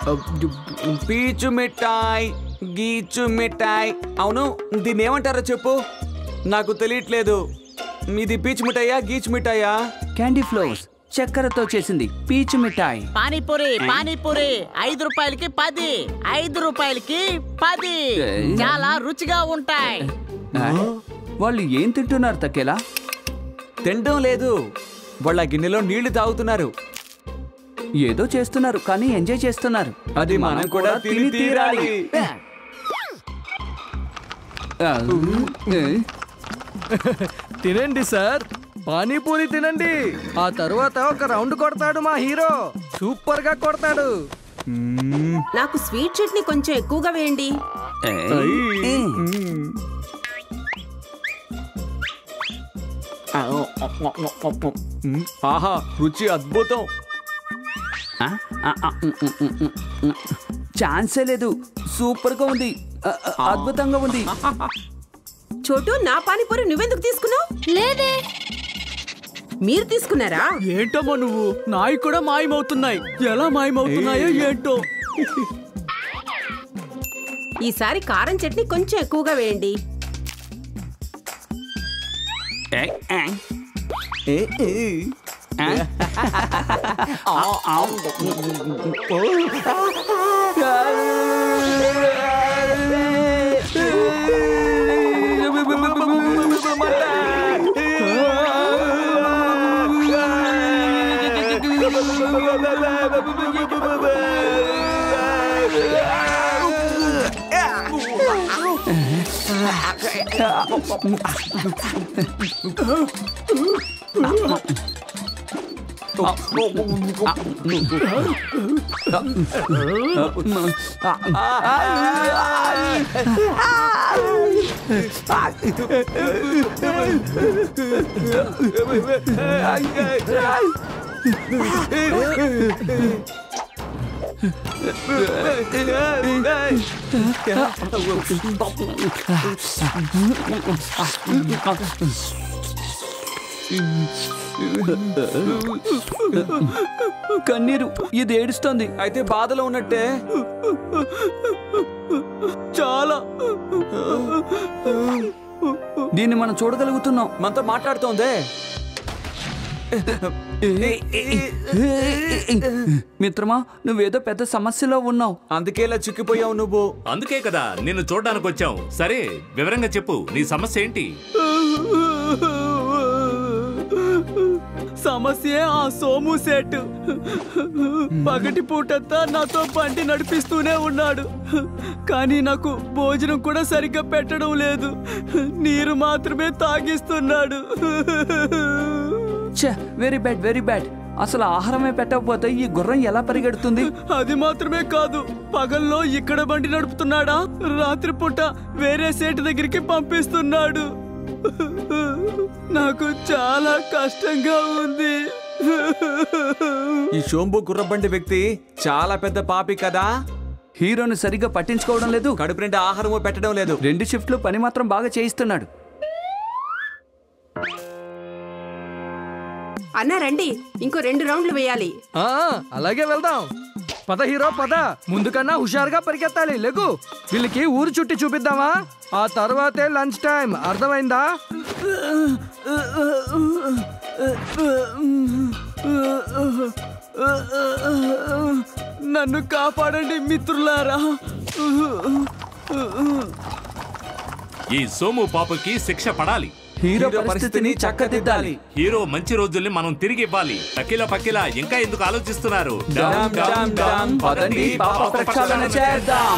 పీచు మిఠాయి గీచు మిఠాయి అవును దీన్ని ఏమంటారో చెప్పు నాకు తెలియట్లేదు ఇది పీచు మిఠాయా గీచు మిఠాయా క్యాండీ ఫ్లోర్స్ చక్కెరతో చేసింది పీచు మిఠాయి పానీపూరి పానీపూరి ఐదు రూపాయలకి పది ఐదు రూపాయలకి పది ఏయ్. చాలా రుచిగా ఉంటాయి ఆ? వాళ్ళు ఏం తింటున్నారు తక్కేలా తినడం లేదు వాళ్ళ గిన్నెలో నీళ్లు తాగుతున్నారు ఏదో చేస్తున్నారు కానీ ఎంజాయ్ చేస్తున్నారు అది మనం కూడా తిని తీరాలి ఆ, ఏ? తినండి సార్ పానీపూరి తినండి ఆ తరువాత ఒక రౌండ్ కొడతాడు మా హీరో సూపర్ గా కొడతాడు నాకు స్వీట్ చట్నీ కొంచెం ఎక్కువగా వేయండి ఏ? ఏ? మ్మ్. ఆహా రుచి అద్భుతం ఆ? ఆ, ఆ, ఉమ్, ఉమ్, ఉమ్, ఉమ్, ఉమ్. ఛాన్సే లేదు సూపర్ గా ఉంది ఆ, ఆ, అద్భుతంగా ఉంది చోటు నా పానీపూరి నువ్వెందుకు తీసుకున్నావు లేదే మీరు తీసుకున్నారా ఏంటమ్మా నువ్వు నాయి కూడా మాయమవుతున్నాయి ఎలా మాయమవుతున్నాయో ఏంటో ఈసారి కారం చట్నీ కొంచెం ఎక్కువగా వేయండి ఏ, ఏ. ఏ, ఏ. ఆ? ఆ, ఆ. కన్నీరు ఇది ఏడుస్తోంది అయితే బాధలో ఉన్నట్టే చాలా దీన్ని మనం చూడగలుగుతున్నాం మనతో మాట్లాడుతోందే మిత్రమా నువ్వేదో పెద్ద సమస్యలో ఉన్నావు అందుకేలా చిక్కిపోయావు నువ్వు అందుకే కదా నిన్ను చూడడానికి వచ్చాం సరే వివరంగా చెప్పు నీ సమస్య ఏంటి సమస్య ఆ సోము సెట్ పగటి పూటంతా నాతో బండి నడిపిస్తూనే ఉన్నాడు కానీ నాకు భోజనం కూడా సరిగ్గా పెట్టడం లేదు నీరు మాత్రమే తాగిస్తున్నాడు ఛే వెరీ బ్యాడ్ వెరీ బ్యాడ్ అసలు ఆహారమే పెట్టకపోతే ఈ గుర్రం ఎలా పరిగెడుతుంది అది మాత్రమే కాదు పగల్లో ఇక్కడ బండి నడుపుతున్నాడా రాత్రిపూట వేరే సేటు దగ్గరికి పంపిస్తున్నాడు నాకు చాలా కష్టంగా ఉంది ఈ షోంబు గుర్రబండి వ్యక్తి చాలా పెద్ద పాపి కదా హీరోని సరిగ్గా పట్టించుకోవడం లేదు కడుపు నిండా ఆహారము పెట్టడం లేదు రెండు షిఫ్ట్లు పని మాత్రం బాగా చేయిస్తున్నాడు అన్నా రండి ఇంకో రెండు రౌండ్లు వేయాలి ఆ అలాగే వెళ్దాం పద హీరో పద ముందుకన్నా హుషారుగా పరిగెత్తాలి లెగు వీళ్ళకి ఊరు చుట్టి చూపిద్దామా ఆ తర్వాతే లంచ్ టైం అర్థమైందా నన్ను కాపాడండి మిత్రులారా ఈ సోము పాపకి శిక్ష పడాలి హీరో హీరో పరిస్థితిని చక్కదిద్దాలి హీరో మంచి రోజుల్ని మనం తిరిగి ఇవ్వాలి పక్కిల పక్కిల ఇంకా ఎందుకు ఆలోచిస్తున్నారు డామ్ డామ్ డామ్ పదండి పాప ప్రక్షాళన చేద్దాం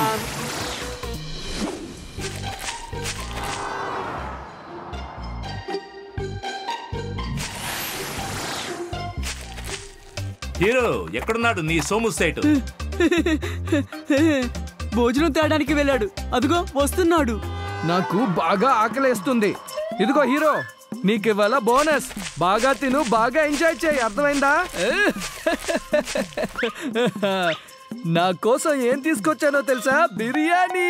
హీరో ఎక్కడున్నాడు నీ సోము సేటు భోజనం తేడానికి వెళ్ళాడు అదిగో వస్తున్నాడు నాకు బాగా ఆకలేస్తుంది ఇదిగో హీరో నీకు ఇవాళ బోనస్ బాగా తిను బాగా ఎంజాయ్ చేయి అర్థమైందా నా కోసం ఏం తీసుకొచ్చానో తెలుసా బిర్యానీ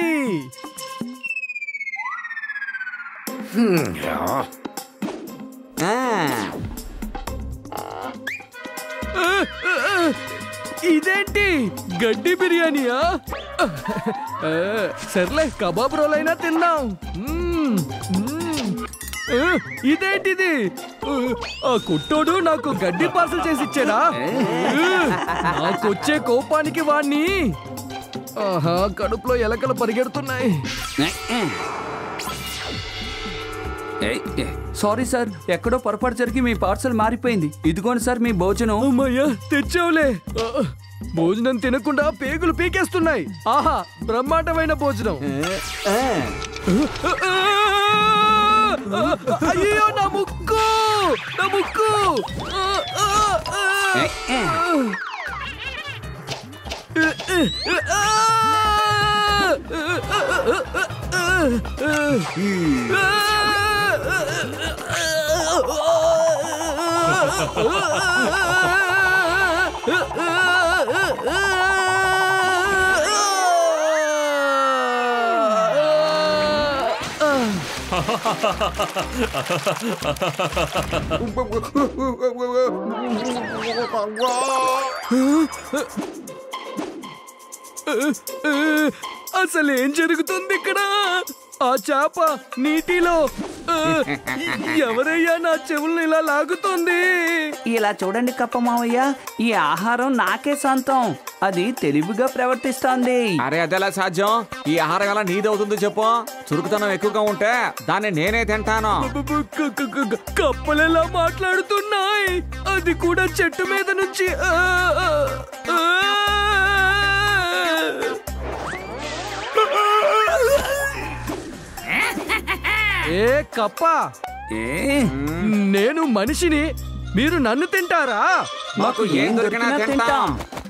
ఆ, ఇదే ఇదేంటి గడ్డి బిర్యానీయా ఆ, సర్లే కబాబ్ రోల్ అయినా తిందాం మ్మ్, మ్మ్. ఆ, ఇదేంటిది ఆ, ఆ కుట్టోడు నాకు గడ్డి పార్సల్ చేసి ఇచ్చాడా నాకొచ్చే కోపానికి వాణ్ణి ఆహా కడుపులో ఎలకలు పరిగెడుతున్నాయి సారీ సార్ ఎక్కడో పొరపాటు జరిగి మీ పార్సల్ మారిపోయింది ఇదిగోండి సార్ మీ భోజనం అమ్మయ్యా తెచ్చావులే ఆ, భోజనం తినకుండా పేగులు పీకేస్తున్నాయి ఆహా బ్రహ్మాండమైన భోజనం అయ్యో నా ముక్కు నా ముక్కు ఆ, ఆ, ఆ. అసలు ఏం జరుగుతుంది ఇక్కడ ఆ చేప నీటిలో ఆ, ఎవరయ్యా నా చెవులను ఇలా లాగుతుంది ఇలా చూడండి కప్ప మావయ్య ఈ ఆహారం నాకే సొంతం అది తెలివిగా ప్రవర్తిస్తోంది అరే అదెలా సాధ్యం ఈ ఆహారం ఎలా నీదవుతుందో చెప్పు చురుకుతనం ఎక్కువగా ఉంటే దాన్ని నేనే తింటాను అబ్బబ్బ, క- క- క- కప్పలు ఎలా మాట్లాడుతున్నాయి అది కూడా చెట్టు మీద నుంచి ఆ, ఆ, ఆ. ఏ కప్ప ఏ నేను మనిషిని మీరు నన్ను తింటారా మాకు ఏం దొరికినా తింటాం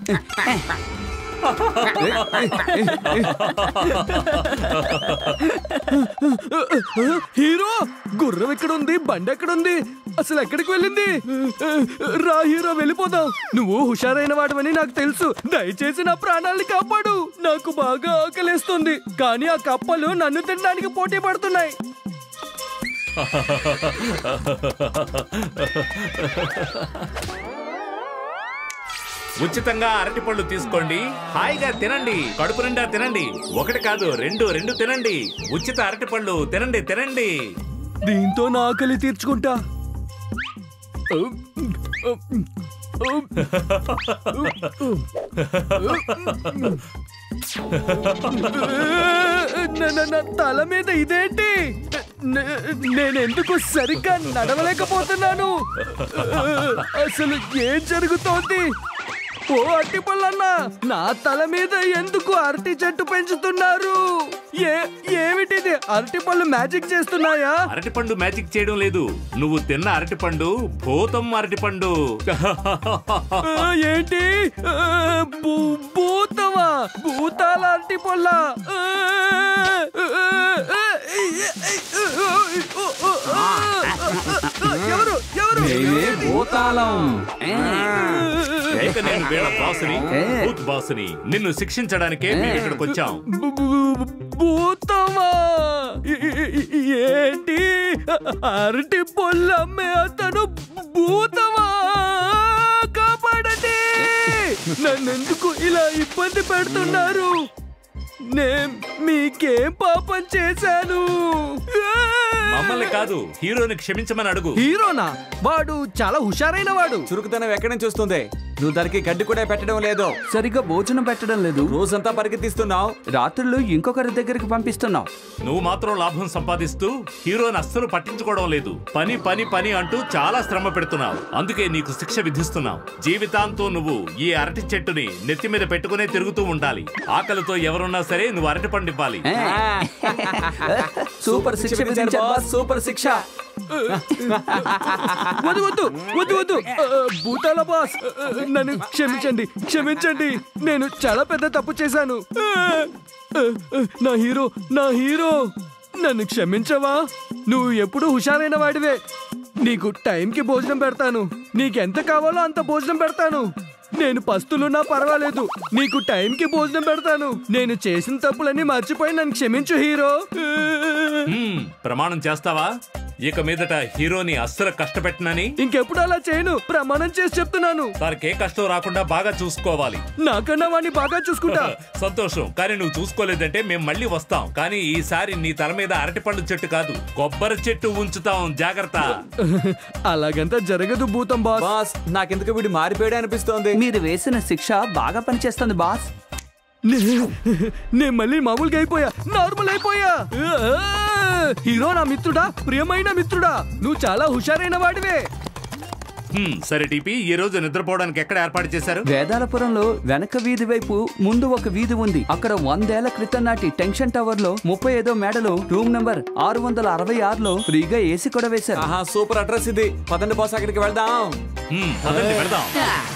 హీరో గుర్రం ఎక్కడుంది బండి ఎక్కడుంది అసలు ఎక్కడికి వెళ్ళింది రా హీరో వెళ్ళిపోదాం నువ్వు హుషారైన వాడవని నాకు తెలుసు దయచేసి నా ప్రాణాల్ని కాపాడు నాకు బాగా ఆకలేస్తుంది కానీ ఆ కప్పలు నన్ను తినడానికి పోటీ పడుతున్నాయి ఉచితంగా అరటిపళ్ళు తీసుకోండి హాయిగా తినండి కడుపు నిండా తినండి ఒకటి కాదు రెండు రెండు తినండి ఉచిత అరటిపళ్ళు తినండి తినండి దీంతో నా ఆకలి తీర్చుకుంటా నా- నా- నా తల మీద ఇదేంటి నే- నేనెందుకు సరిగ్గా నడవలేకపోతున్నాను అసలు ఏం జరుగుతోంది ఓ అరటి పళ్ళన్నా నా తల మీద ఎందుకు అరటి చెట్టు పెంచుతున్నారు ఏ ఏమిటిది అరటి పళ్ళు మ్యాజిక్ చేస్తున్నాయా అరటిపండు మ్యాజిక్ చేయడం లేదు నువ్వు తిన్న అరటిపండు భూతం అరటిపండు ఆ, ఏంటి ఆ, భూ- భూతమా భూతాల అరటి పొల్ల ఎవరు ఎవరు మేమే భూతాళం ఏ, అయితే నేను వీళ్ళ బాసుని భూత్ బాసుని నిన్ను శిక్షించడానికే మేము ఇక్కడికి వచ్చాం భూ- భూ- భూతమా ఈ- ఈ- ఈ- ఏంటి అరటి పొల్ల అమ్మే అతను భూతమా కాపాడండి నన్నెందుకు ఇలా ఇబ్బంది పెడుతున్నారు నేను మీకేం పాపం చేశాను మమ్మల్ని కాదు హీరోని క్షమించమని అడుగు హీరోనా వాడు చాలా హుషారైన వాడు చురుకుతనం ఎక్కడి నుంచి వస్తుంది నువ్వు దానికి గడ్డి కూడా పెట్టడం లేదు సరిగ్గా భోజనం పెట్టడం లేదు రోజంతా పరిగెత్తిస్తున్నావు రాత్రులు ఇంకొకరి దగ్గరికి పంపిస్తున్నావు నువ్వు మాత్రం లాభం సంపాదిస్తూ హీరోని అస్సలు పట్టించుకోవడం లేదు పని పని పని అంటూ చాలా శ్రమ పెడుతున్నావు అందుకే నీకు శిక్ష విధిస్తున్నావు జీవితాంతం నువ్వు ఈ అరటి చెట్టుని నెత్తి మీద పెట్టుకునే తిరుగుతూ ఉండాలి ఆకలితో ఎవరున్నా సరే నువ్వు అరటి పండు ఇవ్వాలి ఏ, సూపర్ శిక్ష విధించారు బాస్. సూపర్ శిక్ష వద్దు వద్దు వద్దు వద్దు ఆ, భూతాల బాస్ ఆ, నన్ను క్షమించండి క్షమించండి నేను చాలా పెద్ద తప్పు చేశాను ఆ, ఆ, ఆ, నా హీరో నా హీరో నన్ను క్షమించవా నువ్వు ఎప్పుడు హుషారైన వాడివే నీకు టైంకి భోజనం పెడతాను నీకెంత కావాలో అంత భోజనం పెడతాను నేను పస్తులున్నా పర్వాలేదు నీకు టైంకి భోజనం పెడతాను నేను చేసిన తప్పులన్నీ మర్చిపోయి నన్ను క్షమించు హీరో హ్మ్, ప్రమాణం చేస్తావా ఇక మీదట హీరోని అస్సలు కష్టపెట్టనని ఇంకెప్పుడు అలా చేయను ప్రమాణం చేసి చెప్తున్నాను తనకే కష్టం రాకుండా బాగా చూసుకోవాలి నాకన్నా వాడిని బాగా చూసుకుంటా సంతోషం కానీ నువ్వు చూసుకోలేదంటే మేము మళ్ళీ వస్తాం కానీ ఈసారి నీ తల మీద అరటిపండు చెట్టు కాదు కొబ్బరి చెట్టు ఉంచుతాం జాగ్రత్త అలాగంతా జరగదు భూతం బాస్ బాస్ నాకెందుకు వీడు మారిపోయాడు అనిపిస్తోంది మీరు వేసిన శిక్ష బాగా పనిచేస్తుంది బాస్ నే- నేను మళ్ళీ మామూలుగా అయిపోయా నార్మల్ అయిపోయా హీరో నా మిత్రుడా ప్రియమైన మిత్రుడా నువ్వు చాలా హుషారైన వాడివే హ్మ్, సరే టీపీ ఈ రోజు నిద్రపోవడానికి ఎక్కడ ఏర్పాటు చేశారు వేదాలపురంలో వెనక వీధి వైపు ముందు ఒక వీధి ఉంది అక్కడ వందేళ్ల క్రితం నాటి టెన్షన్ టవర్ లో ముప్పై ఐదో మేడలో రూమ్ నంబర్ ఆరు వందల అరవై ఆరులో ఫ్రీగా ఏసీ కూడా వేశారు ఆహా సూపర్ అడ్రస్ ఇది పదండి బాస్ అక్కడికి వెళ్దాం హ్మ్, పదండి, వెళ్దాం